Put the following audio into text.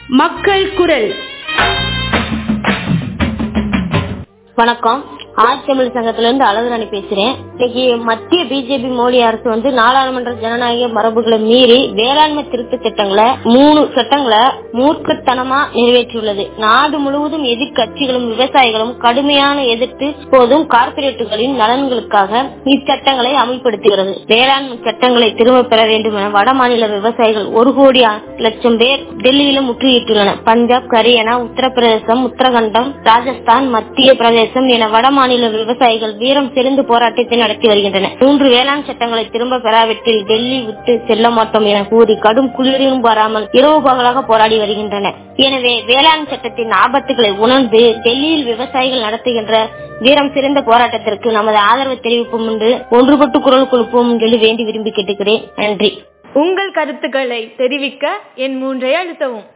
மக்கள் குரல் வணக்கம் ஆட்சியமிழ் சங்கத்துல இருந்து அழகுராணி பேசுறேன் இன்னைக்கு மத்திய பிஜேபி மோடி அரசு வந்து நாடாளுமன்ற ஜனநாயக மரபுகளை மீறி வேளாண்மை திருத்த திட்டங்களை மூணு சட்டங்களை மூர்க்கத்தனமா நிறைவேற்றியுள்ளது நாடு முழுவதும் எதிர்கட்சிகளும் விவசாயிகளும் கடுமையான எதிர்த்து போதும் கார்ப்பரேட்டுகளின் நலன்களுக்காக இச்சட்டங்களை அமல்படுத்துகிறது வேளாண்மை சட்டங்களை திரும்ப பெற வேண்டும் என வட மாநில விவசாயிகள் ஒரு கோடி லட்சம் பேர் டெல்லியில முற்றுகையிட்டுள்ளனர் பஞ்சாப் ஹரியானா உத்தரப்பிரதேசம் உத்தரகண்டம் ராஜஸ்தான் மத்திய பிரதேசம் என வட மாநில விவசாயிகள் வீரம் செறிந்து போராட்டத்தை நடத்தி வருகின்றனர் மூன்று வேளாண் சட்டங்களை திரும்ப பெறாவிட்டில் டெல்லி விட்டு செல்ல மாட்டோம் என கூறி கடும் குளிரும் வராமல் இரவு பகலாக போராடி வருகின்றனர் எனவே வேளாண் சட்டத்தின் ஆபத்துகளை உணர்ந்து டெல்லியில் விவசாயிகள் நடத்துகின்ற வீரம் சிறந்த போராட்டத்திற்கு நமது ஆதரவு தெரிவிப்போம் என்று ஒன்றுபட்டு குரல் கொடுப்போம் என்று வேண்டி விரும்பி கேட்டுக்கிறேன் நன்றி உங்கள் கருத்துக்களை தெரிவிக்க என் மூன்றை அழுத்தவும்